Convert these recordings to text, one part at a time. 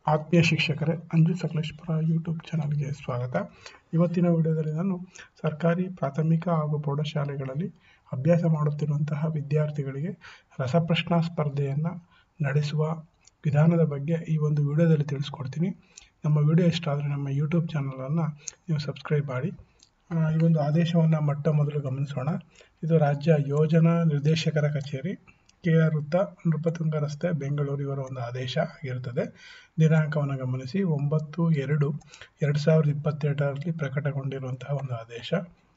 ಆತ್ಮೀಯ ಶಿಕ್ಷಕರೇ ಅಂಜು ಸಕಲೇಶ್ಪುರ ಯೂಟ್ಯೂಬ್ ಚಾನಲ್ಗೆ ಸ್ವಾಗತ ಇವತ್ತಿನ ವಿಡಿಯೋದಲ್ಲಿ ನಾನು ಸರ್ಕಾರಿ ಪ್ರಾಥಮಿಕ ಹಾಗೂ ಪ್ರೌಢಶಾಲೆಗಳಲ್ಲಿ ಅಭ್ಯಾಸ ಮಾಡುತ್ತಿರುವಂತಹ ವಿದ್ಯಾರ್ಥಿಗಳಿಗೆ ರಸಪ್ರಶ್ನಾ ಸ್ಪರ್ಧೆಯನ್ನು ನಡೆಸುವ ವಿಧಾನದ ಬಗ್ಗೆ ಈ ಒಂದು ವಿಡಿಯೋದಲ್ಲಿ ತಿಳಿಸ್ಕೊಡ್ತೀನಿ ನಮ್ಮ ವಿಡಿಯೋ ಇಷ್ಟ ಆದರೆ ನಮ್ಮ ಯೂಟ್ಯೂಬ್ ಚಾನಲನ್ನು ನೀವು ಸಬ್ಸ್ಕ್ರೈಬ್ ಮಾಡಿ ಆ, ಈ ಒಂದು ಆದೇಶವನ್ನು ಮೊಟ್ಟ ಮೊದಲು ಗಮನಿಸೋಣ ಇದು ರಾಜ್ಯ ಯೋಜನಾ ನಿರ್ದೇಶಕರ ಕಚೇರಿ ಕೆ ಆರ್ ವೃತ್ತ ನೃಪತುಂಗ ರಸ್ತೆ ಬೆಂಗಳೂರು ಇವರ ಒಂದು ಆದೇಶ ಆಗಿರುತ್ತದೆ ದಿನಾಂಕವನ್ನು ಗಮನಿಸಿ ಒಂಬತ್ತು ಎರಡು ಎರಡು ಸಾವಿರದ ಇಪ್ಪತ್ತೆರಡರಲ್ಲಿ ಪ್ರಕಟಗೊಂಡಿರುವಂತಹ ಒಂದು ಆದೇಶ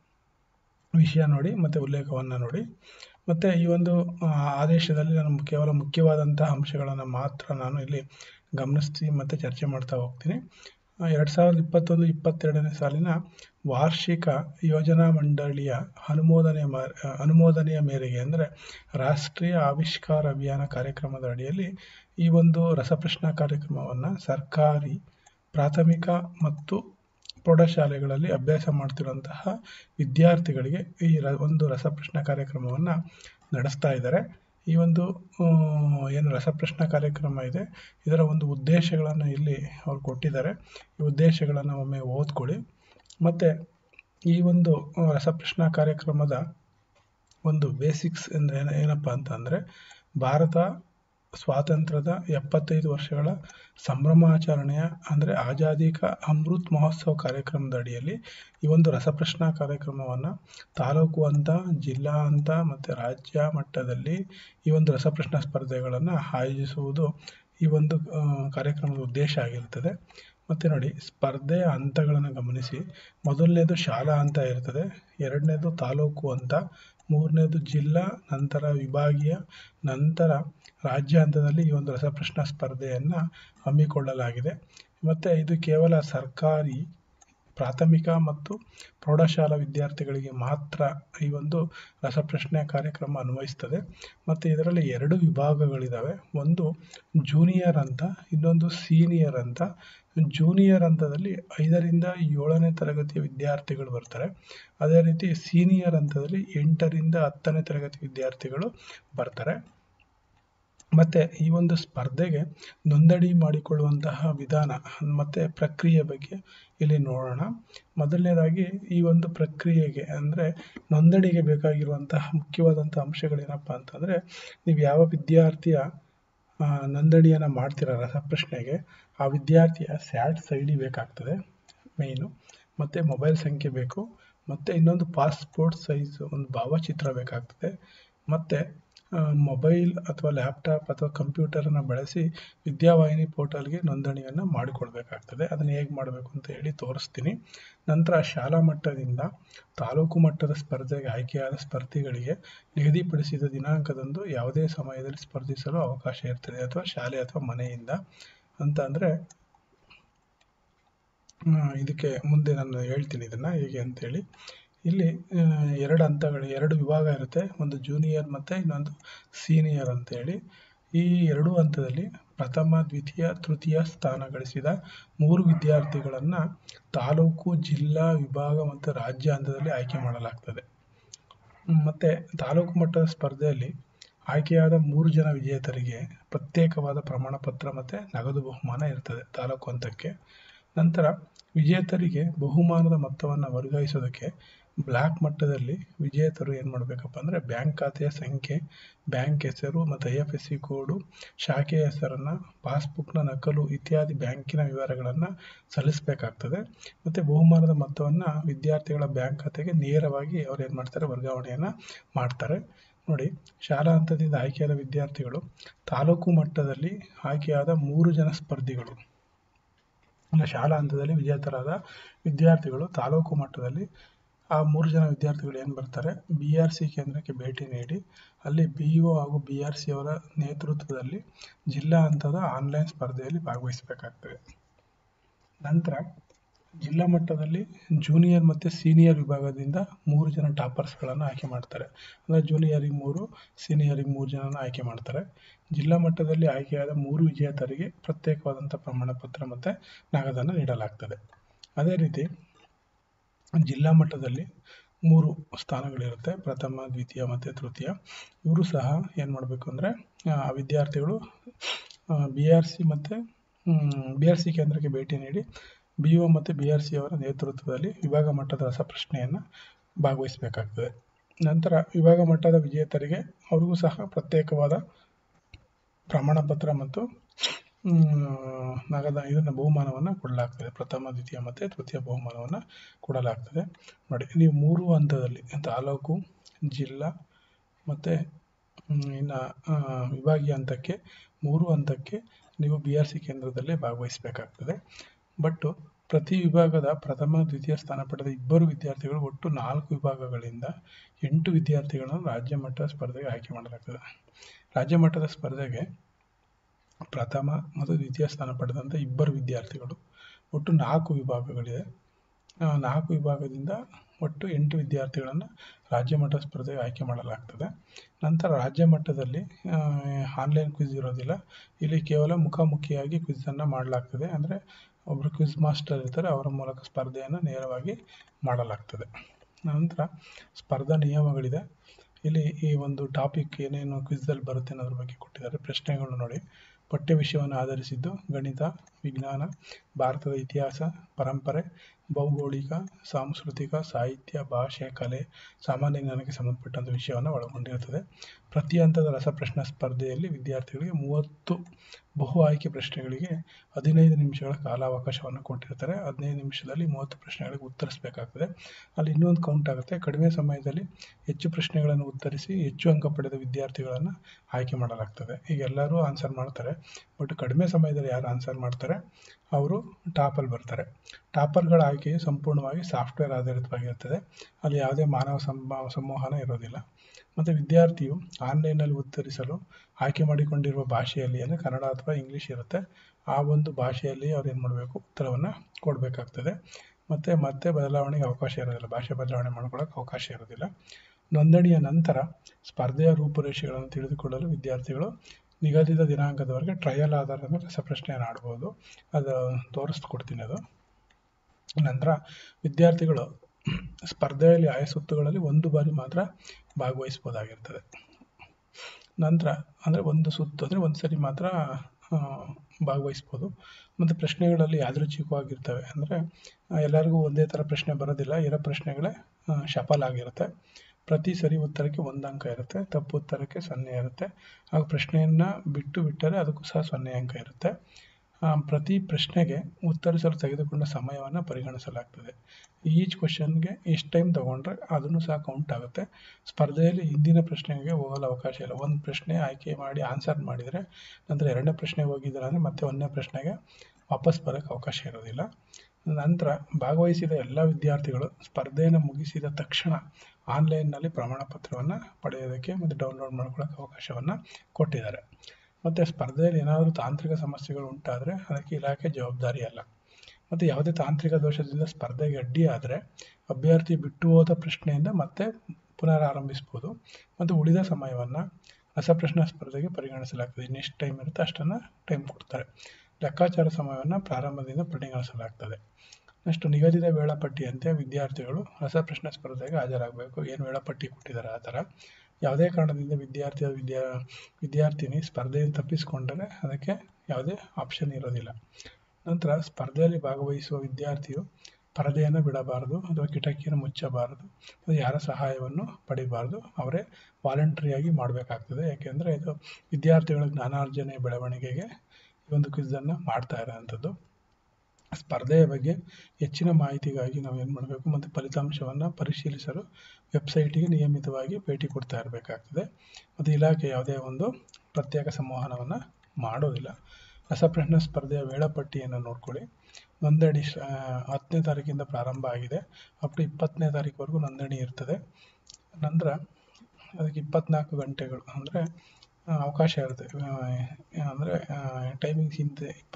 ವಿಷಯ ನೋಡಿ ಮತ್ತು ಉಲ್ಲೇಖವನ್ನು ನೋಡಿ ಮತ್ತು ಈ ಒಂದು ಆ, ಆದೇಶದಲ್ಲಿ ನಾನು ಕೇವಲ ಮುಖ್ಯವಾದಂತಹ ಅಂಶಗಳನ್ನು ಮಾತ್ರ ನಾನು ಇಲ್ಲಿ ಗಮನಿಸ್ತೀನಿ ಮತ್ತು ಚರ್ಚೆ ಮಾಡ್ತಾ ಹೋಗ್ತೀನಿ ಎರಡು ಸಾವಿರದ ಇಪ್ಪತ್ತೊಂದು ಇಪ್ಪತ್ತೆರಡನೇ ಸಾಲಿನ ವಾರ್ಷಿಕ ಯೋಜನಾ ಮಂಡಳಿಯ ಅನುಮೋದನೆ ಮ ಅನುಮೋದನೆಯ ಮೇರೆಗೆ ಅಂದರೆ ರಾಷ್ಟ್ರೀಯ ಆವಿಷ್ಕಾರ ಅಭಿಯಾನ ಕಾರ್ಯಕ್ರಮದ ಅಡಿಯಲ್ಲಿ ಈ ಒಂದು ರಸಪ್ರಶ್ನಾ ಕಾರ್ಯಕ್ರಮವನ್ನು ಸರ್ಕಾರಿ ಪ್ರಾಥಮಿಕ ಮತ್ತು ಪ್ರೌಢಶಾಲೆಗಳಲ್ಲಿ ಅಭ್ಯಾಸ ಮಾಡ್ತಿರುವಂತಹ ವಿದ್ಯಾರ್ಥಿಗಳಿಗೆ ಈ ರ ಒಂದು ರಸಪ್ರಶ್ನಾ ಕಾರ್ಯಕ್ರಮವನ್ನು ನಡೆಸ್ತಾ ಇದ್ದಾರೆ ಈ ಒಂದು ಆ, ಏನು ರಸಪ್ರಶ್ನಾ ಕಾರ್ಯಕ್ರಮ ಇದೆ ಇದರ ಒಂದು ಉದ್ದೇಶಗಳನ್ನು ಇಲ್ಲಿ ಅವ್ರು ಕೊಟ್ಟಿದ್ದಾರೆ ಈ ಉದ್ದೇಶಗಳನ್ನು ಒಮ್ಮೆ ಓದ್ಕೊಳ್ಳಿ ಮತ್ತು ಈ ಒಂದು ಆ, ರಸಪ್ರಶ್ನಾ ಕಾರ್ಯಕ್ರಮದ ಒಂದು ಬೇಸಿಕ್ಸ್ ಅಂದರೆ ಏನ ಏನಪ್ಪ ಅಂತ ಅಂದರೆ ಭಾರತ ಸ್ವಾತಂತ್ರ್ಯದ ಎಪ್ಪತ್ತೈದು ವರ್ಷಗಳ ಸಂಭ್ರಮಾಚರಣೆಯ ಅಂದರೆ ಆಜಾದಿ ಕಾ ಅಮೃತ್ ಮಹೋತ್ಸವ ಕಾರ್ಯಕ್ರಮದ ಅಡಿಯಲ್ಲಿ ಈ ಒಂದು ರಸಪ್ರಶ್ನಾ ಕಾರ್ಯಕ್ರಮವನ್ನು ತಾಲೂಕು ಹಂತ ಜಿಲ್ಲಾ ಹಂತ ಮತ್ತು ರಾಜ್ಯ ಮಟ್ಟದಲ್ಲಿ ಈ ಒಂದು ರಸಪ್ರಶ್ನಾ ಸ್ಪರ್ಧೆಗಳನ್ನು ಆಯೋಜಿಸುವುದು ಈ ಒಂದು ಆ, ಕಾರ್ಯಕ್ರಮದ ಉದ್ದೇಶ ಆಗಿರುತ್ತದೆ ಮತ್ತು ನೋಡಿ ಸ್ಪರ್ಧೆಯ ಹಂತಗಳನ್ನು ಗಮನಿಸಿ ಮೊದಲನೇದು ಶಾಲಾ ಹಂತ ಇರ್ತದೆ ಎರಡನೇದು ತಾಲೂಕು ಹಂತ ಮೂರನೇದು ಜಿಲ್ಲಾ ನಂತರ ವಿಭಾಗೀಯ ನಂತರ ರಾಜ್ಯ ಹಂತದಲ್ಲಿ ಈ ಒಂದು ರಸಪ್ರಶ್ನಾ ಸ್ಪರ್ಧೆಯನ್ನು ಹಮ್ಮಿಕೊಳ್ಳಲಾಗಿದೆ ಮತ್ತು ಇದು ಕೇವಲ ಸರ್ಕಾರಿ ಪ್ರಾಥಮಿಕ ಮತ್ತು ಪ್ರೌಢಶಾಲಾ ವಿದ್ಯಾರ್ಥಿಗಳಿಗೆ ಮಾತ್ರ ಈ ಒಂದು ರಸಪ್ರಶ್ನೆ ಕಾರ್ಯಕ್ರಮ ಅನ್ವಯಿಸ್ತದೆ ಮತ್ತು ಇದರಲ್ಲಿ ಎರಡು ವಿಭಾಗಗಳಿದ್ದಾವೆ ಒಂದು ಜೂನಿಯರ್ ಅಂತ ಇನ್ನೊಂದು ಸೀನಿಯರ್ ಅಂತ ಜೂನಿಯರ್ ಹಂತದಲ್ಲಿ ಐದರಿಂದ ಏಳನೇ ತರಗತಿಯ ವಿದ್ಯಾರ್ಥಿಗಳು ಬರ್ತಾರೆ ಅದೇ ರೀತಿ ಸೀನಿಯರ್ ಹಂತದಲ್ಲಿ ಎಂಟರಿಂದ ಹತ್ತನೇ ತರಗತಿ ವಿದ್ಯಾರ್ಥಿಗಳು ಬರ್ತಾರೆ ಮತ್ತು ಈ ಒಂದು ಸ್ಪರ್ಧೆಗೆ ನೋಂದಣಿ ಮಾಡಿಕೊಳ್ಳುವಂತಹ ವಿಧಾನ ಮತ್ತು ಪ್ರಕ್ರಿಯೆ ಬಗ್ಗೆ ಇಲ್ಲಿ ನೋಡೋಣ ಮೊದಲನೇದಾಗಿ ಈ ಒಂದು ಪ್ರಕ್ರಿಯೆಗೆ ಅಂದರೆ ನೋಂದಣಿಗೆ ಬೇಕಾಗಿರುವಂತಹ ಮುಖ್ಯವಾದಂಥ ಅಂಶಗಳೇನಪ್ಪ ಅಂತಂದರೆ ನೀವು ಯಾವ ವಿದ್ಯಾರ್ಥಿಯ ಆ, ನೋಂದಣಿಯನ್ನು ಮಾಡ್ತೀರ ರಸಪ್ರಶ್ನೆಗೆ ಆ ವಿದ್ಯಾರ್ಥಿಯ ಸ್ಯಾಟ್ಸ್ ಐ ಡಿ ಬೇಕಾಗ್ತದೆ ಮೇಯ್ನು ಮತ್ತು ಮೊಬೈಲ್ ಸಂಖ್ಯೆ ಬೇಕು ಮತ್ತು ಇನ್ನೊಂದು ಪಾಸ್ಪೋರ್ಟ್ ಸೈಜ್ ಒಂದು ಭಾವಚಿತ್ರ ಬೇಕಾಗ್ತದೆ ಮತ್ತು ಮೊಬೈಲ್ ಅಥವಾ ಲ್ಯಾಪ್ಟಾಪ್ ಅಥವಾ ಕಂಪ್ಯೂಟರನ್ನು ಬಳಸಿ ವಿದ್ಯಾವಾಹಿನಿ ಪೋರ್ಟಲ್ಗೆ ನೋಂದಣಿಯನ್ನು ಮಾಡಿಕೊಳ್ಬೇಕಾಗ್ತದೆ ಅದನ್ನು ಹೇಗೆ ಮಾಡಬೇಕು ಅಂತ ಹೇಳಿ ತೋರಿಸ್ತೀನಿ ನಂತರ ಶಾಲಾ ಮಟ್ಟದಿಂದ ತಾಲೂಕು ಮಟ್ಟದ ಸ್ಪರ್ಧೆಗೆ ಆಯ್ಕೆಯಾದ ಸ್ಪರ್ಧಿಗಳಿಗೆ ನಿಗದಿಪಡಿಸಿದ ದಿನಾಂಕದಂದು ಯಾವುದೇ ಸಮಯದಲ್ಲಿ ಸ್ಪರ್ಧಿಸಲು ಅವಕಾಶ ಇರ್ತದೆ ಅಥವಾ ಶಾಲೆ ಅಥವಾ ಮನೆಯಿಂದ ಅಂತ ಅಂದರೆ ಇದಕ್ಕೆ ಮುಂದೆ ನಾನು ಹೇಳ್ತೀನಿ ಇದನ್ನು ಹೇಗೆ ಅಂತೇಳಿ ಇಲ್ಲಿ ಆ, ಎರಡು ಹಂತಗಳು ಎರಡು ವಿಭಾಗ ಇರುತ್ತೆ ಒಂದು ಜೂನಿಯರ್ ಮತ್ತು ಇನ್ನೊಂದು ಸೀನಿಯರ್ ಅಂತೇಳಿ ಈ ಎರಡೂ ಹಂತದಲ್ಲಿ ಪ್ರಥಮ ದ್ವಿತೀಯ ತೃತೀಯ ಸ್ಥಾನ ಗಳಿಸಿದ ಮೂರು ವಿದ್ಯಾರ್ಥಿಗಳನ್ನು ತಾಲೂಕು ಜಿಲ್ಲಾ ವಿಭಾಗ ಮತ್ತು ರಾಜ್ಯ ಹಂತದಲ್ಲಿ ಆಯ್ಕೆ ಮಾಡಲಾಗ್ತದೆ ಮತ್ತು ತಾಲೂಕು ಮಟ್ಟದ ಸ್ಪರ್ಧೆಯಲ್ಲಿ ಆಯ್ಕೆಯಾದ ಮೂರು ಜನ ವಿಜೇತರಿಗೆ ಪ್ರತ್ಯೇಕವಾದ ಪ್ರಮಾಣ ಪತ್ರ ಮತ್ತು ನಗದು ಬಹುಮಾನ ಇರ್ತದೆ ತಾಲೂಕು ಹಂತಕ್ಕೆ ನಂತರ ವಿಜೇತರಿಗೆ ಬಹುಮಾನದ ಮೊತ್ತವನ್ನು ವರ್ಗಾಯಿಸೋದಕ್ಕೆ ಬ್ಲಾಕ್ ಮಟ್ಟದಲ್ಲಿ ವಿಜೇತರು ಏನು ಮಾಡಬೇಕಪ್ಪ ಅಂದರೆ ಬ್ಯಾಂಕ್ ಖಾತೆಯ ಸಂಖ್ಯೆ ಬ್ಯಾಂಕ್ ಹೆಸರು ಮತ್ತು I F S C code ಶಾಖೆಯ ಹೆಸರನ್ನು ಪಾಸ್ಬುಕ್ನ ನಕಲು ಇತ್ಯಾದಿ ಬ್ಯಾಂಕಿನ ವಿವರಗಳನ್ನು ಸಲ್ಲಿಸಬೇಕಾಗ್ತದೆ ಮತ್ತು ಬಹುಮಾನದ ಮೊತ್ತವನ್ನು ವಿದ್ಯಾರ್ಥಿಗಳ ಬ್ಯಾಂಕ್ ಖಾತೆಗೆ ನೇರವಾಗಿ ಅವ್ರು ಏನು ಮಾಡ್ತಾರೆ ವರ್ಗಾವಣೆಯನ್ನು ಮಾಡ್ತಾರೆ ನೋಡಿ ಶಾಲಾ ಹಂತದಿಂದ ಆಯ್ಕೆಯಾದ ವಿದ್ಯಾರ್ಥಿಗಳು ತಾಲೂಕು ಮಟ್ಟದಲ್ಲಿ ಆಯ್ಕೆಯಾದ ಮೂರು ಜನ ಸ್ಪರ್ಧಿಗಳು ಇಲ್ಲ ಶಾಲಾ ಹಂತದಲ್ಲಿ ವಿಜೇತರಾದ ವಿದ್ಯಾರ್ಥಿಗಳು ತಾಲೂಕು ಮಟ್ಟದಲ್ಲಿ ಆ ಮೂರು ಜನ ವಿದ್ಯಾರ್ಥಿಗಳು ಏನು ಬರ್ತಾರೆ ಬಿ ಆರ್ ಸಿ ಕೇಂದ್ರಕ್ಕೆ ಭೇಟಿ ನೀಡಿ ಅಲ್ಲಿ ಬಿ ಒ ಹಾಗೂ ಬಿ ಆರ್ ಸಿ ಅವರ ನೇತೃತ್ವದಲ್ಲಿ ಜಿಲ್ಲಾ ಹಂತದ ಆನ್ಲೈನ್ ಸ್ಪರ್ಧೆಯಲ್ಲಿ ಭಾಗವಹಿಸಬೇಕಾಗ್ತದೆ ನಂತರ ಜಿಲ್ಲಾ ಮಟ್ಟದಲ್ಲಿ ಜೂನಿಯರ್ ಮತ್ತು ಸೀನಿಯರ್ ವಿಭಾಗದಿಂದ ಮೂರು ಜನ ಟಾಪರ್ಸ್ಗಳನ್ನು ಆಯ್ಕೆ ಮಾಡ್ತಾರೆ ಅಂದರೆ ಜೂನಿಯರಿಗೆ ಮೂರು ಸೀನಿಯರಿಗೆ ಮೂರು ಜನನ ಆಯ್ಕೆ ಮಾಡ್ತಾರೆ ಜಿಲ್ಲಾ ಮಟ್ಟದಲ್ಲಿ ಆಯ್ಕೆಯಾದ ಮೂರು ವಿಜೇತರಿಗೆ ಪ್ರತ್ಯೇಕವಾದಂಥ ಪ್ರಮಾಣ ಪತ್ರ ಮತ್ತು ನಗದನ್ನು ನೀಡಲಾಗ್ತದೆ ಅದೇ ರೀತಿ ಜಿಲ್ಲಾ ಮಟ್ಟದಲ್ಲಿ ಮೂರು ಸ್ಥಾನಗಳಿರುತ್ತೆ ಪ್ರಥಮ ದ್ವಿತೀಯ ಮತ್ತು ತೃತೀಯ ಇವರು ಸಹ ಏನು ಮಾಡಬೇಕು ಅಂದರೆ ಆ ವಿದ್ಯಾರ್ಥಿಗಳು ಬಿ ಆರ್ ಸಿ ಮತ್ತು ಬಿ ಆರ್ ಸಿ ಕೇಂದ್ರಕ್ಕೆ ಭೇಟಿ ನೀಡಿ ಬಿ ಒ ಮತ್ತು ಬಿ ಆರ್ ಸಿ ಅವರ ನೇತೃತ್ವದಲ್ಲಿ ವಿಭಾಗ ಮಟ್ಟದ ರಸಪ್ರಶ್ನೆಯನ್ನು ಭಾಗವಹಿಸಬೇಕಾಗ್ತದೆ ನಂತರ ವಿಭಾಗ ಮಟ್ಟದ ವಿಜೇತರಿಗೆ ಅವ್ರಿಗೂ ಸಹ ಪ್ರತ್ಯೇಕವಾದ ಪ್ರಮಾಣ ಪತ್ರ ಮತ್ತು ಮ್, ನಗದ ಇದನ್ನು ಬಹುಮಾನವನ್ನು ಕೊಡಲಾಗ್ತದೆ ಪ್ರಥಮ ದ್ವಿತೀಯ ಮತ್ತು ತೃತೀಯ ಬಹುಮಾನವನ್ನು ಕೊಡಲಾಗ್ತದೆ ನೋಡಿ ನೀವು ಮೂರು ಹಂತದಲ್ಲಿ ತಾಲೂಕು ಜಿಲ್ಲಾ ಮತ್ತು ಇನ್ನು ವಿಭಾಗೀಯ ಹಂತಕ್ಕೆ ಮೂರು ಹಂತಕ್ಕೆ ನೀವು ಬಿ ಆರ್ ಸಿ ಕೇಂದ್ರದಲ್ಲೇ ಭಾಗವಹಿಸಬೇಕಾಗ್ತದೆ ಬಟ್ ಪ್ರತಿ ವಿಭಾಗದ ಪ್ರಥಮ ದ್ವಿತೀಯ ಸ್ಥಾನ ಪಡೆದ ಇಬ್ಬರು ವಿದ್ಯಾರ್ಥಿಗಳು ಒಟ್ಟು ನಾಲ್ಕು ವಿಭಾಗಗಳಿಂದ ಎಂಟು ವಿದ್ಯಾರ್ಥಿಗಳನ್ನು ರಾಜ್ಯ ಮಟ್ಟದ ಸ್ಪರ್ಧೆಗೆ ಆಯ್ಕೆ ಮಾಡಲಾಗ್ತದೆ ರಾಜ್ಯ ಮಟ್ಟದ ಸ್ಪರ್ಧೆಗೆ ಪ್ರಥಮ ಮತ್ತು ದ್ವಿತೀಯ ಸ್ಥಾನ ಪಡೆದಂಥ ಇಬ್ಬರು ವಿದ್ಯಾರ್ಥಿಗಳು ಒಟ್ಟು ನಾಲ್ಕು ವಿಭಾಗಗಳಿದೆ ಆ, ನಾಲ್ಕು ವಿಭಾಗದಿಂದ ಒಟ್ಟು ಎಂಟು ವಿದ್ಯಾರ್ಥಿಗಳನ್ನು ರಾಜ್ಯ ಮಟ್ಟದ ಸ್ಪರ್ಧೆಗೆ ಆಯ್ಕೆ ಮಾಡಲಾಗ್ತದೆ ನಂತರ ರಾಜ್ಯ ಮಟ್ಟದಲ್ಲಿ ಆನ್ಲೈನ್ ಕ್ವಿಜ್ ಇರೋದಿಲ್ಲ ಇಲ್ಲಿ ಕೇವಲ ಮುಖಾಮುಖಿಯಾಗಿ ಕ್ವಿಝನ್ನು ಮಾಡಲಾಗ್ತದೆ ಅಂದರೆ ಒಬ್ಬರು ಕ್ವಿಜ್ ಮಾಸ್ಟರ್ ಇರ್ತಾರೆ ಅವರ ಮೂಲಕ ಸ್ಪರ್ಧೆಯನ್ನು ನೇರವಾಗಿ ಮಾಡಲಾಗ್ತದೆ ನಂತರ ಸ್ಪರ್ಧಾ ನಿಯಮಗಳಿದೆ ಇಲ್ಲಿ ಈ ಒಂದು ಟಾಪಿಕ್ ಏನೇನು ಕ್ವಿಝಲ್ಲಿ ಬರುತ್ತೆ ಅನ್ನೋದ್ರ ಬಗ್ಗೆ ಕೊಟ್ಟಿದ್ದಾರೆ ಪ್ರಶ್ನೆಗಳು ನೋಡಿ ಪಠ್ಯ ವಿಷಯವನ್ನು ಆಧರಿಸಿದ್ದು ಗಣಿತ ವಿಜ್ಞಾನ ಭಾರತದ ಇತಿಹಾಸ ಪರಂಪರೆ ಭೌಗೋಳಿಕ ಸಾಂಸ್ಕೃತಿಕ ಸಾಹಿತ್ಯ ಭಾಷೆ ಕಲೆ ಸಾಮಾನ್ಯ ಜ್ಞಾನಕ್ಕೆ ಸಂಬಂಧಪಟ್ಟಂಥ ವಿಷಯವನ್ನು ಒಳಗೊಂಡಿರುತ್ತದೆ ಪ್ರತಿ ಹಂತದ ರಸಪ್ರಶ್ನೆ ಸ್ಪರ್ಧೆಯಲ್ಲಿ ವಿದ್ಯಾರ್ಥಿಗಳಿಗೆ ಮೂವತ್ತು ಬಹು ಆಯ್ಕೆ ಪ್ರಶ್ನೆಗಳಿಗೆ ಹದಿನೈದು ನಿಮಿಷಗಳ ಕಾಲಾವಕಾಶವನ್ನು ಕೊಟ್ಟಿರ್ತಾರೆ ಹದಿನೈದು ನಿಮಿಷದಲ್ಲಿ ಮೂವತ್ತು ಪ್ರಶ್ನೆಗಳಿಗೆ ಉತ್ತರಿಸಬೇಕಾಗ್ತದೆ ಅಲ್ಲಿ ಇನ್ನೊಂದು ಕೌಂಟ್ ಆಗುತ್ತೆ ಕಡಿಮೆ ಸಮಯದಲ್ಲಿ ಹೆಚ್ಚು ಪ್ರಶ್ನೆಗಳನ್ನು ಉತ್ತರಿಸಿ ಹೆಚ್ಚು ಅಂಕ ಪಡೆದ ವಿದ್ಯಾರ್ಥಿಗಳನ್ನು ಆಯ್ಕೆ ಮಾಡಲಾಗ್ತದೆ ಈಗ ಎಲ್ಲರೂ ಆನ್ಸರ್ ಮಾಡ್ತಾರೆ ಬಟ್ ಕಡಿಮೆ ಸಮಯದಲ್ಲಿ ಯಾರು ಆನ್ಸರ್ ಮಾಡ್ತಾರೆ ಅವರು ಟಾಪಲ್ಲಿ ಬರ್ತಾರೆ ಟಾಪರ್ಗಳ ಆಯ್ಕೆಯು ಸಂಪೂರ್ಣವಾಗಿ ಸಾಫ್ಟ್ವೇರ್ ಆಧಾರಿತವಾಗಿರುತ್ತದೆ ಅಲ್ಲಿ ಯಾವುದೇ ಮಾನವ ಸಂಭ ಸಂವಹನ ಇರೋದಿಲ್ಲ ಮತ್ತು ವಿದ್ಯಾರ್ಥಿಯು ಆನ್ಲೈನಲ್ಲಿ ಉತ್ತರಿಸಲು ಆಯ್ಕೆ ಮಾಡಿಕೊಂಡಿರುವ ಭಾಷೆಯಲ್ಲಿ ಅಂದರೆ ಕನ್ನಡ ಅಥವಾ ಇಂಗ್ಲೀಷ್ ಇರುತ್ತೆ ಆ ಒಂದು ಭಾಷೆಯಲ್ಲಿ ಅವ್ರು ಏನು ಮಾಡಬೇಕು ಉತ್ತರವನ್ನು ಕೊಡಬೇಕಾಗ್ತದೆ ಮತ್ತು ಮತ್ತೆ ಬದಲಾವಣೆಗೆ ಅವಕಾಶ ಇರೋದಿಲ್ಲ ಭಾಷೆ ಬದಲಾವಣೆ ಮಾಡ್ಕೊಳ್ಳೋಕೆ ಅವಕಾಶ ಇರೋದಿಲ್ಲ ನೋಂದಣಿಯ ನಂತರ ಸ್ಪರ್ಧೆಯ ರೂಪುರೇಷೆಗಳನ್ನು ತಿಳಿದುಕೊಳ್ಳಲು ವಿದ್ಯಾರ್ಥಿಗಳು ನಿಗದಿತ ದಿನಾಂಕದವರೆಗೆ ಟ್ರಯಲ್ ಆಧಾರದ ಮೇಲೆ ರಸಪ್ರಶ್ನೆಯನ್ನು ಆಡ್ಬೋದು ಅದು ತೋರಿಸ್ಕೊಡ್ತೀನಿ ಅದು ನಂತರ ವಿದ್ಯಾರ್ಥಿಗಳು ಸ್ಪರ್ಧೆಯಲ್ಲಿ ಆಯಾ ಸುತ್ತುಗಳಲ್ಲಿ ಒಂದು ಬಾರಿ ಮಾತ್ರ ಭಾಗವಹಿಸ್ಬೋದಾಗಿರ್ತದೆ ನಂತರ ಅಂದರೆ ಒಂದು ಸುತ್ತು ಅಂದರೆ ಒಂದು ಸರಿ ಮಾತ್ರ ಆ, ಭಾಗವಹಿಸ್ಬೋದು ಮತ್ತು ಪ್ರಶ್ನೆಗಳಲ್ಲಿ ಯಾದೃಚ್ಛಿಕವಾಗಿರ್ತವೆ ಅಂದರೆ ಎಲ್ಲರಿಗೂ ಒಂದೇ ಥರ ಪ್ರಶ್ನೆ ಬರೋದಿಲ್ಲ ಇರೋ ಪ್ರಶ್ನೆಗಳೇ ಆ, ಶಫಲ್ ಆಗಿರುತ್ತೆ ಪ್ರತಿ ಸರಿ ಉತ್ತರಕ್ಕೆ ಒಂದು ಅಂಕ ಇರುತ್ತೆ ತಪ್ಪು ಉತ್ತರಕ್ಕೆ ಸೊನ್ನೆ ಇರುತ್ತೆ ಹಾಗೂ ಪ್ರಶ್ನೆಯನ್ನು ಬಿಟ್ಟು ಬಿಟ್ಟರೆ ಅದಕ್ಕೂ ಸಹ ಸೊನ್ನೆ ಅಂಕ ಇರುತ್ತೆ ಆ, ಪ್ರತಿ ಪ್ರಶ್ನೆಗೆ ಉತ್ತರಿಸಲು ತೆಗೆದುಕೊಂಡ ಸಮಯವನ್ನು ಪರಿಗಣಿಸಲಾಗ್ತದೆ ಈಚ್ ಕ್ವಶನ್ಗೆ ಎಷ್ಟು ಟೈಮ್ ತೊಗೊಂಡ್ರೆ ಅದನ್ನು ಸಹ ಕೌಂಟ್ ಆಗುತ್ತೆ ಸ್ಪರ್ಧೆಯಲ್ಲಿ ಹಿಂದಿನ ಪ್ರಶ್ನೆಗೆ ಹೋಗಲು ಅವಕಾಶ ಇಲ್ಲ ಒಂದು ಪ್ರಶ್ನೆ ಆಯ್ಕೆ ಮಾಡಿ ಆನ್ಸರ್ ಮಾಡಿದರೆ ನಂತರ ಎರಡನೇ ಪ್ರಶ್ನೆಗೆ ಹೋಗಿದ್ದಾರೆ ಅಂದರೆ ಮತ್ತೆ ಒಂದನೇ ಪ್ರಶ್ನೆಗೆ ವಾಪಸ್ ಬರೋಕ್ಕೆ ಅವಕಾಶ ಇರೋದಿಲ್ಲ ನಂತರ ಭಾಗವಹಿಸಿದ ಎಲ್ಲ ವಿದ್ಯಾರ್ಥಿಗಳು ಸ್ಪರ್ಧೆಯನ್ನು ಮುಗಿಸಿದ ತಕ್ಷಣ ಆನ್ಲೈನ್ನಲ್ಲಿ ಪ್ರಮಾಣ ಪತ್ರವನ್ನು ಪಡೆಯೋದಕ್ಕೆ ಮತ್ತು ಡೌನ್ಲೋಡ್ ಮಾಡ್ಕೊಳ್ಳೋಕೆ ಅವಕಾಶವನ್ನು ಕೊಟ್ಟಿದ್ದಾರೆ ಮತ್ತು ಸ್ಪರ್ಧೆಯಲ್ಲಿ ಏನಾದರೂ ತಾಂತ್ರಿಕ ಸಮಸ್ಯೆಗಳು ಉಂಟಾದರೆ ಅದಕ್ಕೆ ಇಲಾಖೆ ಜವಾಬ್ದಾರಿ ಅಲ್ಲ ಮತ್ತು ಯಾವುದೇ ತಾಂತ್ರಿಕ ದೋಷದಿಂದ ಸ್ಪರ್ಧೆಗೆ ಅಡ್ಡಿ ಆದರೆ ಅಭ್ಯರ್ಥಿ ಬಿಟ್ಟು ಹೋದ ಪ್ರಶ್ನೆಯಿಂದ ಮತ್ತೆ ಪುನರಾರಂಭಿಸ್ಬೋದು ಮತ್ತು ಉಳಿದ ಸಮಯವನ್ನು ರಸಪ್ರಶ್ನೆ ಸ್ಪರ್ಧೆಗೆ ಪರಿಗಣಿಸಲಾಗ್ತದೆ ಇನ್ನೆಷ್ಟು ಟೈಮ್ ಇರುತ್ತೆ ಅಷ್ಟನ್ನು ಟೈಮ್ ಕೊಡ್ತಾರೆ ಲೆಕ್ಕಾಚಾರ ಸಮಯವನ್ನು ಪ್ರಾರಂಭದಿಂದ ಪರಿಗಣಿಸಲಾಗ್ತದೆ ನೆಕ್ಸ್ಟ್ ನಿಗದಿತ ವೇಳಾಪಟ್ಟಿಯಂತೆ ವಿದ್ಯಾರ್ಥಿಗಳು ರಸಪ್ರಶ್ನೆ ಸ್ಪರ್ಧೆಗೆ ಹಾಜರಾಗಬೇಕು ಏನು ವೇಳಾಪಟ್ಟಿ ಕೊಟ್ಟಿದ್ದಾರೆ ಆ ಥರ ಯಾವುದೇ ಕಾರಣದಿಂದ ವಿದ್ಯಾರ್ಥಿ ವಿದ್ಯಾ ವಿದ್ಯಾರ್ಥಿನಿ ಸ್ಪರ್ಧೆಯನ್ನು ತಪ್ಪಿಸಿಕೊಂಡರೆ ಅದಕ್ಕೆ ಯಾವುದೇ ಆಪ್ಷನ್ ಇರೋದಿಲ್ಲ ನಂತರ ಸ್ಪರ್ಧೆಯಲ್ಲಿ ಭಾಗವಹಿಸುವ ವಿದ್ಯಾರ್ಥಿಯು ಪರದೆಯನ್ನು ಬಿಡಬಾರದು ಅಥವಾ ಕಿಟಕಿಯನ್ನು ಮುಚ್ಚಬಾರದು ಮತ್ತು ಯಾರ ಸಹಾಯವನ್ನು ಪಡಿಬಾರದು ಅವರೇ ವಾಲಂಟ್ರಿಯಾಗಿ ಮಾಡಬೇಕಾಗ್ತದೆ ಯಾಕೆಂದರೆ ಇದು ವಿದ್ಯಾರ್ಥಿಗಳ ಜ್ಞಾನಾರ್ಜನೆ ಬೆಳವಣಿಗೆಗೆ ಈ ಒಂದು ಕ್ವಿಝನ್ನು ಮಾಡ್ತಾ ಇರೋವಂಥದ್ದು ಸ್ಪರ್ಧೆಯ ಬಗ್ಗೆ ಹೆಚ್ಚಿನ ಮಾಹಿತಿಗಾಗಿ ನಾವು ಏನು ಮಾಡಬೇಕು ಮತ್ತು ಫಲಿತಾಂಶವನ್ನು ಪರಿಶೀಲಿಸಲು ವೆಬ್ಸೈಟಿಗೆ ನಿಯಮಿತವಾಗಿ ಭೇಟಿ ಕೊಡ್ತಾ ಇರಬೇಕಾಗ್ತದೆ ಮತ್ತು ಇಲಾಖೆ ಯಾವುದೇ ಒಂದು ಪ್ರತ್ಯೇಕ ಸಂವಹನವನ್ನು ಮಾಡೋದಿಲ್ಲ ರಸಪ್ರಶ್ನೆ ಸ್ಪರ್ಧೆಯ ವೇಳಾಪಟ್ಟಿಯನ್ನು ನೋಡ್ಕೊಳ್ಳಿ ನೋಂದಣಿ ಶ- ಹತ್ತನೇ ತಾರೀಕಿಂದ ಪ್ರಾರಂಭ ಆಗಿದೆ ಅಪ್ ಟು ಇಪ್ಪತ್ತನೇ ತಾರೀಕುವರೆಗೂ ನೋಂದಣಿ ಇರ್ತದೆ ನಂತರ ಅದಕ್ಕೆ ಇಪ್ಪತ್ನಾಲ್ಕು ಗಂಟೆಗಳು ಅಂದರೆ ಅವಕಾಶ ಇರುತ್ತೆ ಅಂದರೆ ಟೈಮಿಂಗ್ಸ್ ಹಿಂದೆ ಇಪ್ಪ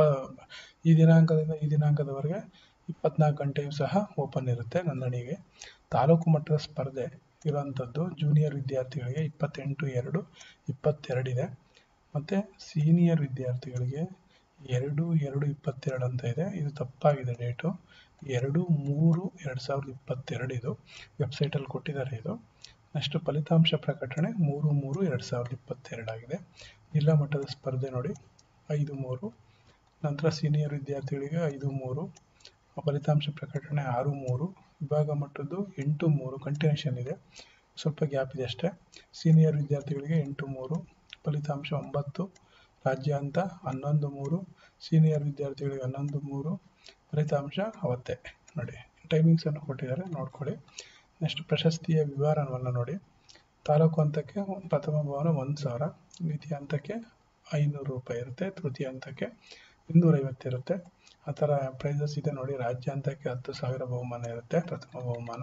ಈ ದಿನಾಂಕದಿಂದ ಈ ದಿನಾಂಕದವರೆಗೆ ಇಪ್ಪತ್ನಾಲ್ಕು ಗಂಟೆಯೂ ಸಹ ಓಪನ್ ಇರುತ್ತೆ ನೋಂದಣಿಗೆ ತಾಲೂಕು ಮಟ್ಟದ ಸ್ಪರ್ಧೆ ಇರುವಂಥದ್ದು ಜೂನಿಯರ್ ವಿದ್ಯಾರ್ಥಿಗಳಿಗೆ ಇಪ್ಪತ್ತೆಂಟು ಎರಡು ಇಪ್ಪತ್ತೆರಡಿದೆ ಮತ್ತು ಸೀನಿಯರ್ ವಿದ್ಯಾರ್ಥಿಗಳಿಗೆ ಎರಡು ಎರಡು ಇಪ್ಪತ್ತೆರಡು ಅಂತ ಇದೆ ಇದು ತಪ್ಪಾಗಿದೆ ಡೇಟು ಎರಡು ಮೂರು ಎರಡು ಸಾವಿರದ ಇಪ್ಪತ್ತೆರಡು ಇದು ವೆಬ್ಸೈಟಲ್ಲಿ ಕೊಟ್ಟಿದ್ದಾರೆ ಇದು ನೆಕ್ಸ್ಟ್ ಫಲಿತಾಂಶ ಪ್ರಕಟಣೆ ಮೂರು ಮೂರು ಎರಡು ಸಾವಿರದ ಇಪ್ಪತ್ತೆರಡಾಗಿದೆ ಜಿಲ್ಲಾ ಮಟ್ಟದ ಸ್ಪರ್ಧೆ ನೋಡಿ ಐದು ಮೂರು ನಂತರ ಸೀನಿಯರ್ ವಿದ್ಯಾರ್ಥಿಗಳಿಗೆ ಐದು ಮೂರು ಫಲಿತಾಂಶ ಪ್ರಕಟಣೆ ಆರು ಮೂರು ವಿಭಾಗ ಮಟ್ಟದ್ದು ಎಂಟು ಮೂರು ಕಂಟಿನ್ಯೂಷನ್ ಇದೆ ಸ್ವಲ್ಪ ಗ್ಯಾಪ್ ಇದೆ ಅಷ್ಟೇ ಸೀನಿಯರ್ ವಿದ್ಯಾರ್ಥಿಗಳಿಗೆ ಎಂಟು ಮೂರು ಫಲಿತಾಂಶ ಒಂಬತ್ತು ರಾಜ್ಯಾಂತ ಹನ್ನೊಂದು ಮೂರು ಸೀನಿಯರ್ ವಿದ್ಯಾರ್ಥಿಗಳಿಗೆ ಹನ್ನೊಂದು ಮೂರು ಫಲಿತಾಂಶ ಅವತ್ತೇ ನೋಡಿ ಟೈಮಿಂಗ್ಸನ್ನು ಕೊಟ್ಟಿದ್ದಾರೆ ನೋಡ್ಕೊಳ್ಳಿ ನೆಕ್ಸ್ಟ್ ಪ್ರಶಸ್ತಿಯ ವಿವರವನ್ನು ನೋಡಿ ತಾಲೂಕು ಹಂತಕ್ಕೆ ಪ್ರಥಮ ಭವನ ಒಂದು ಸಾವಿರ ದ್ವಿತೀಯ ಹಂತಕ್ಕೆ ಐನೂರು ರೂಪಾಯಿ ಇರುತ್ತೆ ತೃತೀಯ ಹಂತಕ್ಕೆ ಇನ್ನೂರೈವತ್ತು ಇರುತ್ತೆ ಆ ಥರ ಪ್ರೈಸಸ್ ಇದೆ ನೋಡಿ ರಾಜ್ಯ ಹಂತಕ್ಕೆ ಹತ್ತು ಸಾವಿರ ಬಹುಮಾನ ಇರುತ್ತೆ ಪ್ರಥಮ ಬಹುಮಾನ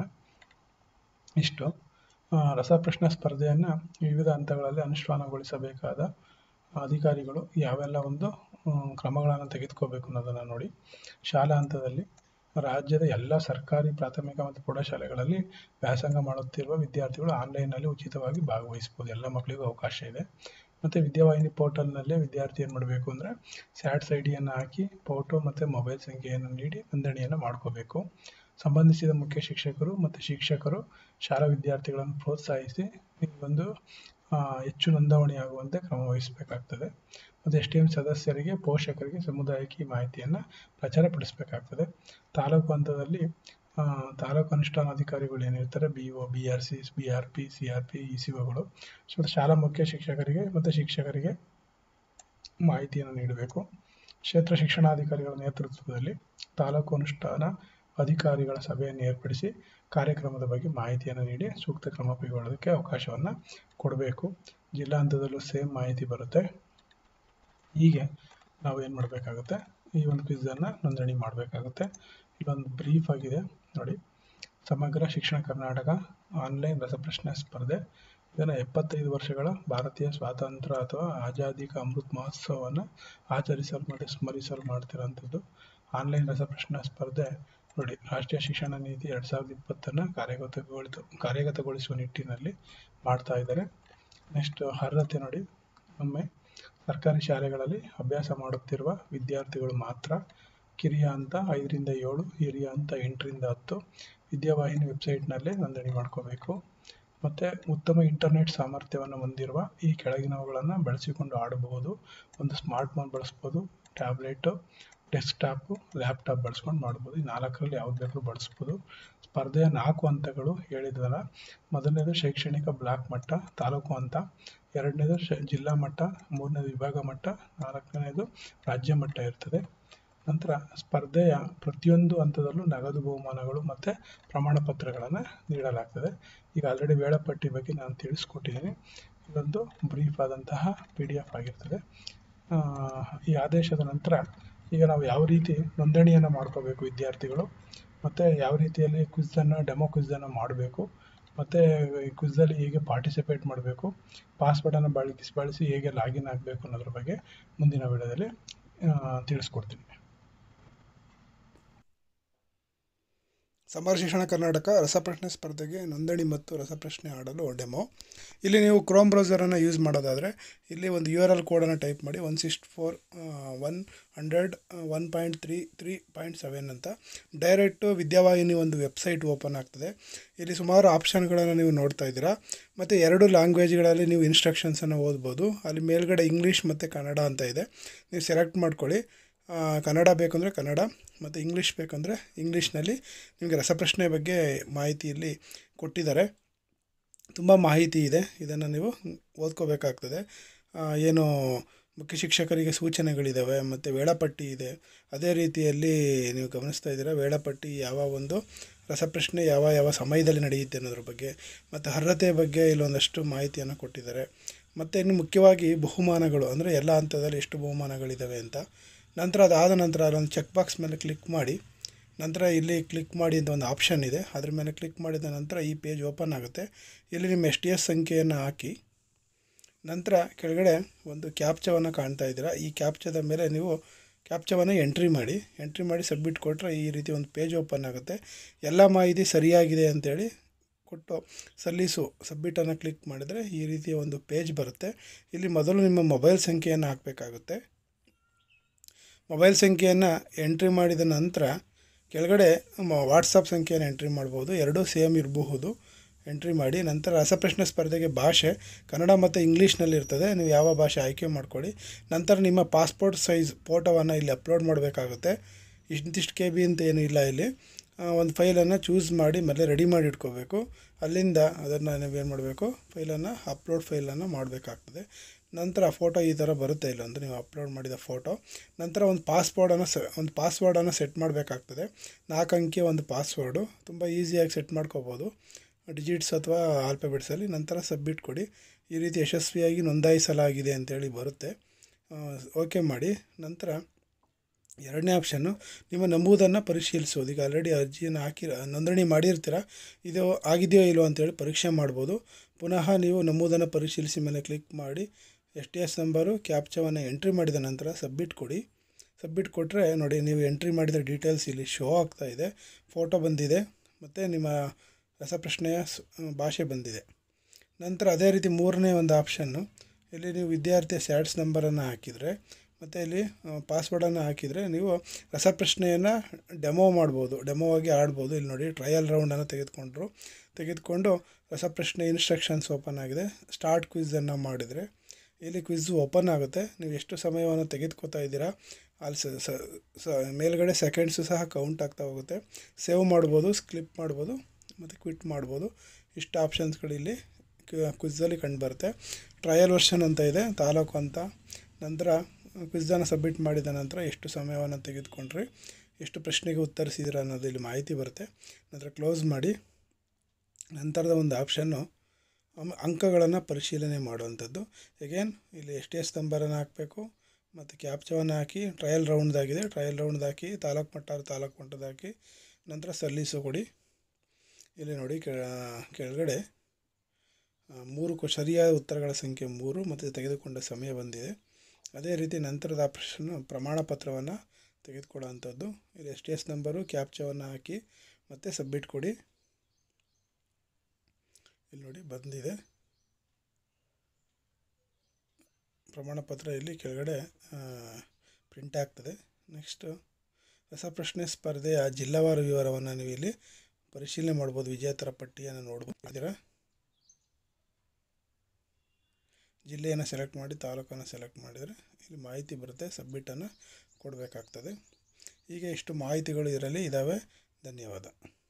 ಇಷ್ಟು ಆ, ರಸಪ್ರಶ್ನೆ ಸ್ಪರ್ಧೆಯನ್ನು ವಿವಿಧ ಹಂತಗಳಲ್ಲಿ ಅನುಷ್ಠಾನಗೊಳಿಸಬೇಕಾದ ಅಧಿಕಾರಿಗಳು ಯಾವೆಲ್ಲ ಒಂದು ಕ್ರಮಗಳನ್ನು ತೆಗೆದುಕೋಬೇಕು ಅನ್ನೋದನ್ನು ನೋಡಿ ಶಾಲಾ ಹಂತದಲ್ಲಿ ರಾಜ್ಯದ ಎಲ್ಲ ಸರ್ಕಾರಿ ಪ್ರಾಥಮಿಕ ಮತ್ತು ಪ್ರೌಢಶಾಲೆಗಳಲ್ಲಿ ವ್ಯಾಸಂಗ ಮಾಡುತ್ತಿರುವ ವಿದ್ಯಾರ್ಥಿಗಳು ಆನ್ಲೈನ್ನಲ್ಲಿ ಉಚಿತವಾಗಿ ಭಾಗವಹಿಸ್ಬೋದು ಎಲ್ಲ ಮಕ್ಕಳಿಗೂ ಅವಕಾಶ ಇದೆ ಮತ್ತು ವಿದ್ಯಾವಾಹಿನಿ ಪೋರ್ಟಲ್ನಲ್ಲೇ ವಿದ್ಯಾರ್ಥಿ ಏನು ಮಾಡಬೇಕು ಅಂದರೆ ಸ್ಯಾಟ್ಸ್ ಐ ಡಿಯನ್ನು ಹಾಕಿ ಫೋಟೋ ಮತ್ತು ಮೊಬೈಲ್ ಸಂಖ್ಯೆಯನ್ನು ನೀಡಿ ನೋಂದಣಿಯನ್ನು ಮಾಡ್ಕೋಬೇಕು ಸಂಬಂಧಿಸಿದ ಮುಖ್ಯ ಶಿಕ್ಷಕರು ಮತ್ತು ಶಿಕ್ಷಕರು ಶಾಲಾ ವಿದ್ಯಾರ್ಥಿಗಳನ್ನು ಪ್ರೋತ್ಸಾಹಿಸಿ ಈ ಒಂದು ಆ, ಹೆಚ್ಚು ನೋಂದಣಿಯಾಗುವಂತೆ ಕ್ರಮ ವಹಿಸಬೇಕಾಗ್ತದೆ ಮತ್ತು ಎಸ್ ಟಿ ಎಂ ಸದಸ್ಯರಿಗೆ ಪೋಷಕರಿಗೆ ಸಮುದಾಯಕ್ಕೆ ಈ ಮಾಹಿತಿಯನ್ನು ಪ್ರಚಾರಪಡಿಸಬೇಕಾಗ್ತದೆ ತಾಲೂಕು ಹಂತದಲ್ಲಿ ಆ, ತಾಲೂಕು ಅನುಷ್ಠಾನಾಧಿಕಾರಿಗಳು ಏನಿರ್ತಾರೆ B O B R C B R P C R P E C ಒಗಳು ಸೊ ಶಾಲಾ ಮುಖ್ಯ ಶಿಕ್ಷಕರಿಗೆ ಮತ್ತು ಶಿಕ್ಷಕರಿಗೆ ಮಾಹಿತಿಯನ್ನು ನೀಡಬೇಕು ಕ್ಷೇತ್ರ ಶಿಕ್ಷಣಾಧಿಕಾರಿಗಳ ನೇತೃತ್ವದಲ್ಲಿ ತಾಲೂಕು ಅನುಷ್ಠಾನ ಅಧಿಕಾರಿಗಳ ಸಭೆಯನ್ನು ಏರ್ಪಡಿಸಿ ಕಾರ್ಯಕ್ರಮದ ಬಗ್ಗೆ ಮಾಹಿತಿಯನ್ನು ನೀಡಿ ಸೂಕ್ತ ಕ್ರಮ ಕೈಗೊಳ್ಳೋದಕ್ಕೆ ಅವಕಾಶವನ್ನು ಕೊಡಬೇಕು ಜಿಲ್ಲಾ ಹಂತದಲ್ಲೂ ಸೇಮ್ ಮಾಹಿತಿ ಬರುತ್ತೆ ಹೀಗೆ ನಾವು ಏನು ಮಾಡಬೇಕಾಗುತ್ತೆ ಈ ಒಂದು ಕ್ವಿಝನ್ನು ನೋಂದಣಿ ಮಾಡಬೇಕಾಗುತ್ತೆ ಇಲ್ಲೊಂದು ಬ್ರೀಫ್ ಆಗಿದೆ ನೋಡಿ ಸಮಗ್ರ ಶಿಕ್ಷಣ ಕರ್ನಾಟಕ ಆನ್ಲೈನ್ ರಸಪ್ರಶ್ನೆ ಸ್ಪರ್ಧೆ ಇದನ್ನು ಎಪ್ಪತ್ತೈದು ವರ್ಷಗಳ ಭಾರತೀಯ ಸ್ವಾತಂತ್ರ್ಯ ಅಥವಾ ಆಜಾದಿ ಕಾ ಅಮೃತ್ ಮಹೋತ್ಸವವನ್ನು ಆಚರಿಸಲು ಮತ್ತು ಸ್ಮರಿಸಲು ಮಾಡ್ತಿರೋಂಥದ್ದು ಆನ್ಲೈನ್ ರಸಪ್ರಶ್ನೆ ಸ್ಪರ್ಧೆ ನೋಡಿ ರಾಷ್ಟ್ರೀಯ ಶಿಕ್ಷಣ ನೀತಿ ಎರಡು ಸಾವಿರದ ಇಪ್ಪತ್ತನ್ನು ಕಾರ್ಯಗತಗೊಳಿತು ಕಾರ್ಯಗತಗೊಳಿಸುವ ನಿಟ್ಟಿನಲ್ಲಿ ಮಾಡ್ತಾ ಇದ್ದಾರೆ ನೆಕ್ಸ್ಟ್ ಅರ್ಹತೆ ನೋಡಿ ಒಮ್ಮೆ ಸರ್ಕಾರಿ ಶಾಲೆಗಳಲ್ಲಿ ಅಭ್ಯಾಸ ಮಾಡುತ್ತಿರುವ ವಿದ್ಯಾರ್ಥಿಗಳು ಮಾತ್ರ ಕಿರಿಯ ಹಂತ ಐದರಿಂದ ಏಳು ಹಿರಿಯ ಹಂತ ಎಂಟರಿಂದ ಹತ್ತು ವಿದ್ಯಾವಾಹಿನಿ ವೆಬ್ಸೈಟ್ನಲ್ಲೇ ನೋಂದಣಿ ಮಾಡ್ಕೋಬೇಕು ಮತ್ತು ಉತ್ತಮ ಇಂಟರ್ನೆಟ್ ಸಾಮರ್ಥ್ಯವನ್ನು ಹೊಂದಿರುವ ಈ ಕೆಳಗಿನವುಗಳನ್ನು ಬಳಸಿಕೊಂಡು ಆಡಬಹುದು ಒಂದು ಸ್ಮಾರ್ಟ್ ಫೋನ್ ಬಳಸ್ಬೋದು ಟ್ಯಾಬ್ಲೆಟು ಡೆಸ್ಕ್ಟಾಪು ಲ್ಯಾಪ್ಟಾಪ್ ಬಳಸ್ಕೊಂಡು ಮಾಡ್ಬೋದು ಈ ನಾಲ್ಕರಲ್ಲಿ ಯಾವ್ದು ಬೇಕಾದ್ರೂ ಬಳಸ್ಬೋದು ಸ್ಪರ್ಧೆಯ ನಾಲ್ಕು ಹಂತಗಳು ಹೇಳಿದ್ವಲ್ಲ ಮೊದಲನೇದು ಶೈಕ್ಷಣಿಕ ಬ್ಲಾಕ್ ಮಟ್ಟ ತಾಲೂಕು ಹಂತ ಎರಡನೇದು ಶ ಜಿಲ್ಲಾ ಮಟ್ಟ ಮೂರನೇದು ವಿಭಾಗ ಮಟ್ಟ ನಾಲ್ಕನೇದು ರಾಜ್ಯ ಮಟ್ಟ ಇರ್ತದೆ ನಂತರ ಸ್ಪರ್ಧೆಯ ಪ್ರತಿಯೊಂದು ಹಂತದಲ್ಲೂ ನಗದು ಬಹುಮಾನಗಳು ಮತ್ತು ಪ್ರಮಾಣ ಪತ್ರಗಳನ್ನು ನೀಡಲಾಗ್ತದೆ ಈಗ ಆಲ್ರೆಡಿ ವೇಳಾಪಟ್ಟಿ ಬಗ್ಗೆ ನಾನು ತಿಳಿಸ್ಕೊಟ್ಟಿದ್ದೀನಿ ಇದೊಂದು ಬ್ರೀಫ್ ಆದಂತಹ ಪಿ ಡಿ ಎಫ್ ಆಗಿರ್ತದೆ ಆ, ಈ ಆದೇಶದ ನಂತರ ಈಗ ನಾವು ಯಾವ ರೀತಿ ನೋಂದಣಿಯನ್ನು ಮಾಡ್ಕೋಬೇಕು ವಿದ್ಯಾರ್ಥಿಗಳು ಮತ್ತು ಯಾವ ರೀತಿಯಲ್ಲಿ ಕ್ವಿಝನ್ನು ಡೆಮೋ ಕ್ವಿಝನ್ನು ಮಾಡಬೇಕು ಮತ್ತು ಈ ಕ್ವಿಝಲ್ಲಿ ಹೇಗೆ ಪಾರ್ಟಿಸಿಪೇಟ್ ಮಾಡಬೇಕು ಪಾಸ್ವರ್ಡನ್ನು ಬಳಸಿ ಬಳಸಿ ಹೇಗೆ ಲಾಗಿನ್ ಆಗಬೇಕು ಅನ್ನೋದ್ರ ಬಗ್ಗೆ ಮುಂದಿನ ವಿಡಿಯೋದಲ್ಲಿ ಆ, ತಿಳಿಸ್ಕೊಡ್ತೀನಿ ಸಮರ ಶಿಕ್ಷಣ ಕರ್ನಾಟಕ ರಸಪ್ರಶ್ನೆ ಸ್ಪರ್ಧೆಗೆ ನೋಂದಣಿ ಮತ್ತು ರಸಪ್ರಶ್ನೆ ಆಡಲು ಡೆಮೋ ಇಲ್ಲಿ ನೀವು ಕ್ರೋಮ್ ಬ್ರೌಸರನ್ನು ಯೂಸ್ ಮಾಡೋದಾದರೆ ಇಲ್ಲಿ ಒಂದು ಯು ಆರ್ ಎಲ್ ಕೋಡನ್ನು ಟೈಪ್ ಮಾಡಿ one six four one hundred one point three three point seven ಅಂತ ಡೈರೆಕ್ಟು ವಿದ್ಯಾವಾಹಿನಿ ಒಂದು ವೆಬ್ಸೈಟ್ ಓಪನ್ ಆಗ್ತದೆ ಇಲ್ಲಿ ಸುಮಾರು ಆಪ್ಷನ್ಗಳನ್ನು ನೀವು ನೋಡ್ತಾ ಇದ್ದೀರಾ ಮತ್ತು ಎರಡು ಲ್ಯಾಂಗ್ವೇಜ್ಗಳಲ್ಲಿ ನೀವು ಇನ್ಸ್ಟ್ರಕ್ಷನ್ಸನ್ನು ಓದ್ಬೋದು ಅಲ್ಲಿ ಮೇಲ್ಗಡೆ ಇಂಗ್ಲೀಷ್ ಮತ್ತು ಕನ್ನಡ ಅಂತ ಇದೆ ನೀವು ಸೆಲೆಕ್ಟ್ ಮಾಡ್ಕೊಳ್ಳಿ ಆ, ಕನ್ನಡ ಬೇಕಂದರೆ ಕನ್ನಡ ಮತ್ತು ಇಂಗ್ಲೀಷ್ ಬೇಕಂದರೆ ಇಂಗ್ಲೀಷ್ನಲ್ಲಿ ನಿಮಗೆ ರಸಪ್ರಶ್ನೆ ಬಗ್ಗೆ ಮಾಹಿತಿಯಲ್ಲಿ ಕೊಟ್ಟಿದ್ದಾರೆ ತುಂಬ ಮಾಹಿತಿ ಇದೆ ಇದನ್ನು ನೀವು ಓದ್ಕೋಬೇಕಾಗ್ತದೆ ಆ, ಏನು ಮುಖ್ಯ ಶಿಕ್ಷಕರಿಗೆ ಸೂಚನೆಗಳಿದ್ದಾವೆ ಮತ್ತು ವೇಳಾಪಟ್ಟಿ ಇದೆ ಅದೇ ರೀತಿಯಲ್ಲಿ ನೀವು ಗಮನಿಸ್ತಾ ಇದ್ದೀರಾ ವೇಳಾಪಟ್ಟಿ ಯಾವ ಒಂದು ರಸಪ್ರಶ್ನೆ ಯಾವ ಯಾವ ಸಮಯದಲ್ಲಿ ನಡೆಯುತ್ತೆ ಅನ್ನೋದ್ರ ಬಗ್ಗೆ ಮತ್ತು ಅರ್ಹತೆ ಬಗ್ಗೆ ಇಲ್ಲೊಂದಷ್ಟು ಮಾಹಿತಿಯನ್ನು ಕೊಟ್ಟಿದ್ದಾರೆ ಮತ್ತು ಇನ್ನು ಮುಖ್ಯವಾಗಿ ಬಹುಮಾನಗಳು ಅಂದರೆ ಎಲ್ಲ ಹಂತದಲ್ಲಿ ಎಷ್ಟು ಬಹುಮಾನಗಳಿದ್ದಾವೆ ಅಂತ ನಂತರ ಅದಾದ ನಂತರ ಅಲ್ಲೊಂದು ಚೆಕ್ ಬಾಕ್ಸ್ ಮೇಲೆ ಕ್ಲಿಕ್ ಮಾಡಿ ನಂತರ ಇಲ್ಲಿ ಕ್ಲಿಕ್ ಮಾಡಿ ಅಂತ ಒಂದು ಆಪ್ಷನ್ ಇದೆ ಅದ್ರ ಮೇಲೆ ಕ್ಲಿಕ್ ಮಾಡಿದ ನಂತರ ಈ ಪೇಜ್ ಓಪನ್ ಆಗುತ್ತೆ ಇಲ್ಲಿ ನಿಮ್ಮ ಎಸ್ ಟಿ ಎಸ್ ಸಂಖ್ಯೆಯನ್ನು ಹಾಕಿ ನಂತರ ಕೆಳಗಡೆ ಒಂದು ಕ್ಯಾಪ್ಚವನ್ನು ಕಾಣ್ತಾ ಇದ್ದೀರಾ ಈ ಕ್ಯಾಪ್ಚದ ಮೇಲೆ ನೀವು ಕ್ಯಾಪ್ಚವನ್ನು ಎಂಟ್ರಿ ಮಾಡಿ ಎಂಟ್ರಿ ಮಾಡಿ ಸಬ್ಮಿಟ್ ಕೊಟ್ಟರೆ ಈ ರೀತಿ ಒಂದು ಪೇಜ್ ಓಪನ್ ಆಗುತ್ತೆ ಎಲ್ಲ ಮಾಹಿತಿ ಸರಿಯಾಗಿದೆ ಅಂತೇಳಿ ಕೊಟ್ಟು ಸಲ್ಲಿಸು ಸಬ್ಮಿಟನ್ನು ಕ್ಲಿಕ್ ಮಾಡಿದರೆ ಈ ರೀತಿಯ ಒಂದು ಪೇಜ್ ಬರುತ್ತೆ ಇಲ್ಲಿ ಮೊದಲು ನಿಮ್ಮ ಮೊಬೈಲ್ ಸಂಖ್ಯೆಯನ್ನು ಹಾಕಬೇಕಾಗುತ್ತೆ ಮೊಬೈಲ್ ಸಂಖ್ಯೆಯನ್ನು ಎಂಟ್ರಿ ಮಾಡಿದ ನಂತರ ಕೆಳಗಡೆ ವಾಟ್ಸಪ್ ಸಂಖ್ಯೆಯನ್ನು ಎಂಟ್ರಿ ಮಾಡ್ಬೋದು ಎರಡೂ ಸೇಮ್ ಇರಬಹುದು ಎಂಟ್ರಿ ಮಾಡಿ ನಂತರ ರಸಪ್ರಶ್ನೆ ಸ್ಪರ್ಧೆಗೆ ಭಾಷೆ ಕನ್ನಡ ಮತ್ತು ಇಂಗ್ಲೀಷ್ನಲ್ಲಿ ಇರ್ತದೆ ನೀವು ಯಾವ ಭಾಷೆ ಆಯ್ಕೆ ಮಾಡ್ಕೊಳ್ಳಿ ನಂತರ ನಿಮ್ಮ ಪಾಸ್ಪೋರ್ಟ್ ಸೈಜ್ ಫೋಟೋವನ್ನು ಇಲ್ಲಿ ಅಪ್ಲೋಡ್ ಮಾಡಬೇಕಾಗುತ್ತೆ ಇಂತಿಷ್ಟು ಕೆ ಬಿ ಅಂತ ಏನೂ ಇಲ್ಲ ಇಲ್ಲಿ ಒಂದು ಫೈಲನ್ನು ಚೂಸ್ ಮಾಡಿ ಮೊದಲೇ ರೆಡಿ ಮಾಡಿ ಇಟ್ಕೋಬೇಕು ಅಲ್ಲಿಂದ ಅದನ್ನು ನೀವೇನು ಮಾಡಬೇಕು ಫೈಲನ್ನು ಅಪ್ಲೋಡ್ ಫೈಲನ್ನು ಮಾಡಬೇಕಾಗ್ತದೆ ನಂತರ ಫೋಟೋ ಈ ಥರ ಬರುತ್ತೆ ಇಲ್ಲೊಂದು ನೀವು ಅಪ್ಲೋಡ್ ಮಾಡಿದ ಫೋಟೋ ನಂತರ ಒಂದು ಪಾಸ್ವರ್ಡನ್ನು ಸ ಒಂದು ಪಾಸ್ವರ್ಡನ್ನು ಸೆಟ್ ಮಾಡಬೇಕಾಗ್ತದೆ ನಾಲ್ಕು ಅಂಕಿಯ ಒಂದು ಪಾಸ್ವರ್ಡು ತುಂಬ ಈಸಿಯಾಗಿ ಸೆಟ್ ಮಾಡ್ಕೋಬೋದು ಡಿಜಿಟ್ಸ್ ಅಥವಾ ಆಲ್ಫಾಬೆಟ್ಸಲ್ಲಿ ನಂತರ ಸಬ್ಮಿಟ್ ಕೊಡಿ ಈ ರೀತಿ ಯಶಸ್ವಿಯಾಗಿ ನೋಂದಾಯಿಸಲಾಗಿದೆ ಅಂತೇಳಿ ಬರುತ್ತೆ ಓಕೆ ಮಾಡಿ ನಂತರ ಎರಡನೇ ಆಪ್ಷನ್ನು ನಿಮ್ಮ ನಮೂದನ್ನು ಪರಿಶೀಲಿಸೋದು ಈಗ ಆಲ್ರೆಡಿ ಅರ್ಜಿಯನ್ನು ಹಾಕಿ ನೋಂದಣಿ ಮಾಡಿರ್ತೀರ ಇದು ಆಗಿದೆಯೋ ಇಲ್ಲೋ ಅಂತೇಳಿ ಪರೀಕ್ಷೆ ಮಾಡ್ಬೋದು ಪುನಃ ನೀವು ನಮೂದನ್ನು ಪರಿಶೀಲಿಸಿ ಮೇಲೆ ಕ್ಲಿಕ್ ಮಾಡಿ ಎಸ್ ಟಿ ಎಸ್ ನಂಬರು ಕ್ಯಾಪ್ಚವನ್ನು ಎಂಟ್ರಿ ಮಾಡಿದ ನಂತರ ಸಬ್ಮಿಟ್ ಕೊಡಿ ಸಬ್ಮಿಟ್ ಕೊಟ್ಟರೆ ನೋಡಿ ನೀವು ಎಂಟ್ರಿ ಮಾಡಿದ ಡೀಟೇಲ್ಸ್ ಇಲ್ಲಿ ಶೋ ಆಗ್ತಾ ಇದೆ ಫೋಟೋ ಬಂದಿದೆ ಮತ್ತು ನಿಮ್ಮ ರಸಪ್ರಶ್ನೆಯ ಸ್- ಭಾಷೆ ಬಂದಿದೆ ನಂತರ ಅದೇ ರೀತಿ ಮೂರನೇ ಒಂದು ಆಪ್ಷನ್ನು ಇಲ್ಲಿ ನೀವು ವಿದ್ಯಾರ್ಥಿಯ ಸ್ಯಾಟ್ಸ್ ನಂಬರನ್ನು ಹಾಕಿದರೆ ಮತ್ತು ಇಲ್ಲಿ ಪಾಸ್ವರ್ಡನ್ನು ಹಾಕಿದರೆ ನೀವು ರಸಪ್ರಶ್ನೆಯನ್ನು ಡೆಮೋ ಮಾಡ್ಬೋದು ಡೆಮೋ ಆಗಿ ಆಡ್ಬೋದು ಇಲ್ಲಿ ನೋಡಿ ಟ್ರಯಲ್ ರೌಂಡನ್ನು ತೆಗೆದುಕೊಂಡ್ರು ತೆಗೆದುಕೊಂಡು ರಸಪ್ರಶ್ನೆ ಇನ್ಸ್ಟ್ರಕ್ಷನ್ಸ್ ಓಪನ್ ಆಗಿದೆ ಸ್ಟಾರ್ಟ್ ಕ್ವಿಝನ್ನು ಮಾಡಿದರೆ ಇಲ್ಲಿ ಕ್ವಿಝ್ ಓಪನ್ ಆಗುತ್ತೆ ನೀವು ಎಷ್ಟು ಸಮಯವನ್ನು ತೆಗೆದುಕೊತಾ ಇದ್ದೀರಾ ಅಲ್ಲಿ ಸ ಸ- ಸ ಮೇಲ್ಗಡೆ ಸೆಕೆಂಡ್ಸು ಸಹ ಕೌಂಟ್ ಆಗ್ತಾ ಹೋಗುತ್ತೆ ಸೇವ್ ಮಾಡ್ಬೋದು ಸ್ಕ್ಲಿಪ್ ಮಾಡ್ಬೋದು ಮತ್ತು ಕ್ವಿಟ್ ಮಾಡ್ಬೋದು ಇಷ್ಟು ಆಪ್ಷನ್ಸ್ಗಳು ಇಲ್ಲಿ ಕ್ವಿಝಲ್ಲಿ ಕಂಡುಬರುತ್ತೆ ಟ್ರಯಲ್ ವರ್ಷನ್ ಅಂತ ಇದೆ ತಾಲೂಕು ಅಂತ ನಂತರ ಕ್ವಿಝನ್ನು ಸಬ್ಮಿಟ್ ಮಾಡಿದ ನಂತರ ಎಷ್ಟು ಸಮಯವನ್ನು ತೆಗೆದುಕೊಂಡ್ರಿ ಎಷ್ಟು ಪ್ರಶ್ನೆಗೆ ಉತ್ತರಿಸಿದ್ದೀರ ಅನ್ನೋದು ಇಲ್ಲಿ ಮಾಹಿತಿ ಬರುತ್ತೆ ನಂತರ ಕ್ಲೋಸ್ ಮಾಡಿ ನಂತರದ ಒಂದು ಆಪ್ಷನ್ನು ಆಮ- ಅಂಕಗಳನ್ನು ಪರಿಶೀಲನೆ ಮಾಡುವಂಥದ್ದು ಎಗೇನ್ ಇಲ್ಲಿ ಎಸ್ ಟಿ ಎಸ್ ನಂಬರನ್ನು ಹಾಕಬೇಕು ಮತ್ತು ಕ್ಯಾಪ್ಚವನ್ನು ಹಾಕಿ ಟ್ರಯಲ್ ರೌಂಡ್ದಾಗಿದೆ ಟ್ರಯಲ್ ರೌಂಡ್ ಹಾಕಿ ತಾಲೂಕು ಮಟ್ಟ ತಾಲೂಕು ಮಟ್ಟದ ಹಾಕಿ ನಂತರ ಸಲ್ಲಿಸು ಕೊಡಿ ಇಲ್ಲಿ ನೋಡಿ ಕೆಳ ಕೆಳಗಡೆ ಆ, ಮೂರು ಕು ಸರಿಯಾದ ಉತ್ತರಗಳ ಸಂಖ್ಯೆ ಮೂರು ಮತ್ತು ತೆಗೆದುಕೊಂಡ ಸಮಯ ಬಂದಿದೆ ಅದೇ ರೀತಿ ನಂತರದ ಆಪ್ಷನ್ನು ಪ್ರಮಾಣ ಪತ್ರವನ್ನು ತೆಗೆದುಕೊಳ್ಳೋವಂಥದ್ದು ಇಲ್ಲಿ ಎಸ್ ಟಿ ಎಸ್ ನಂಬರು ಕ್ಯಾಪ್ಚವನ್ನು ಹಾಕಿ ಮತ್ತು ಸಬ್ಮಿಟ್ ಕೊಡಿ ಇಲ್ಲಿ ನೋಡಿ ಬಂದಿದೆ ಪ್ರಮಾಣ ಪತ್ರ ಇಲ್ಲಿ ಕೆಳಗಡೆ ಪ್ರಿಂಟ್ ಆಗ್ತದೆ ನೆಕ್ಸ್ಟು ರಸಪ್ರಶ್ನೆ ಸ್ಪರ್ಧೆಯ ಜಿಲ್ಲಾವಾರು ವಿವರವನ್ನು ನೀವು ಇಲ್ಲಿ ಪರಿಶೀಲನೆ ಮಾಡ್ಬೋದು ವಿಜೇತರ ಪಟ್ಟಿಯನ್ನು ನೋಡ್ಬೋದಿರ ಜಿಲ್ಲೆಯನ್ನು ಸೆಲೆಕ್ಟ್ ಮಾಡಿ ತಾಲೂಕನ್ನು ಸೆಲೆಕ್ಟ್ ಮಾಡಿದರೆ ಇಲ್ಲಿ ಮಾಹಿತಿ ಬರುತ್ತೆ ಸಬ್ಮಿಟನ್ನು ಕೊಡಬೇಕಾಗ್ತದೆ ಹೀಗೆ ಇಷ್ಟು ಮಾಹಿತಿಗಳು ಇದರಲ್ಲಿ ಇದ್ದಾವೆ ಧನ್ಯವಾದ